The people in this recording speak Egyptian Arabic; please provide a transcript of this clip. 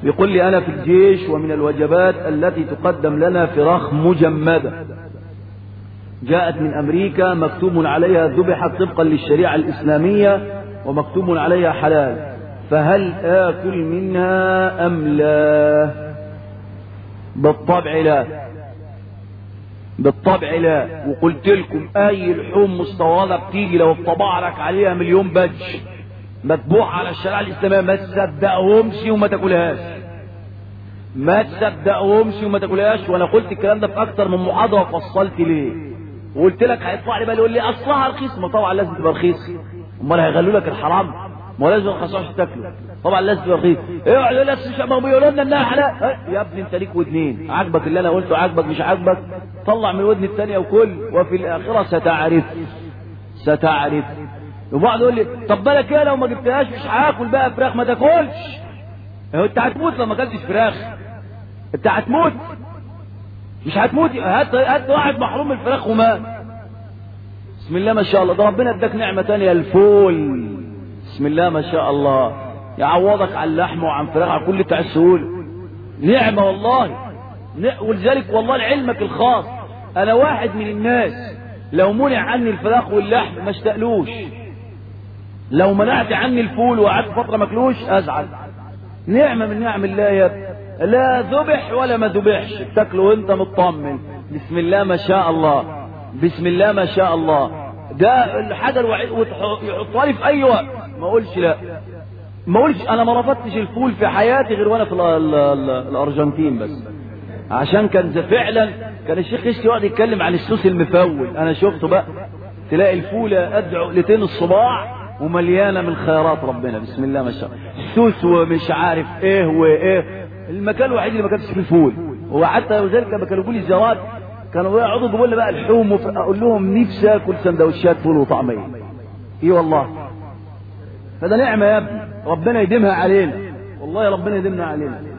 يقول لي أنا في الجيش ومن الوجبات التي تقدم لنا فراخ مجمدة جاءت من أمريكا مكتوب عليها ذبحت طبقا للشريعة الإسلامية ومكتوب عليها حلال فهل آكل منها أم لا بالطبع لا بالطبع لا وقلت لكم أي لحوم مستوردة بتيجي لو اتطبع لك عليها مليون بج متبوع على الشريعة الإسلامية ما تصدقهمش وما تاكلهاش ما تصدقهمش وما تاكلهاش وانا قلت الكلام ده في اكتر من محاضره وفصلت ليه وقلت لك هيطلع لي بقى يقول لي اصلها رخيص ما طبعا لازم تبقى رخيص امال هيغلوا لك الحرام ما هو لازم الخسارة تاكله طبعا لازم تبقى رخيص ايه يقول لك ما بيقولوا لنا انها حلال إيه؟ يا ابني انت ليك ودنين عاجبك اللي انا قلته عاجبك مش عاجبك طلع من الودن الثانيه وكل وفي الاخره ستعرف ستعرف وبعض يقول لي طب بالك ايه لو ما جبتهاش مش هاكل بقى فراخ ما تاكلش هو انت هتموت لو ما اكلتش فراخ انت هتموت مش هتموت هات هات واحد محروم من الفراخ ومات بسم الله ما شاء الله ده ربنا اداك نعمه تانية الفول بسم الله ما شاء الله يعوضك عن اللحم وعن فراخ عن كل بتاع السهوله نعمه والله ن- ولذلك والله لعلمك الخاص انا واحد من الناس لو منع عني الفراخ واللحم ما اشتقلوش لو منعت عني الفول وقعدت فتره ماكلوش ازعل نعمه من نعم الله يا ابني لا ذبح ولا ما ذبحش تاكله وانت مطمن بسم الله ما شاء الله بسم الله ما شاء الله ده الحاجه الوحيده ويحطها لي في اي وقت ما اقولش لا ما اقولش انا ما رفضتش الفول في حياتي غير وانا في ال ال ال الارجنتين بس عشان كان زي فعلا كان الشيخ يشتي يقعد يتكلم عن السوس المفول انا شفته بقى تلاقي الفوله قد عقلتين الصباع ومليانه من خيرات ربنا بسم الله ما شاء الله سوس ومش عارف ايه وايه المكان الوحيد اللي ما كانش فيه فول وحتى ذلك لما كانوا يقولوا لي زيارات كانوا يقعدوا يقولوا لي بقى لحوم وف... اقول لهم نفسي اكل سندوتشات فول وطعميه ايه والله فده نعمه يا ابني ربنا يديمها علينا والله ربنا يديمها علينا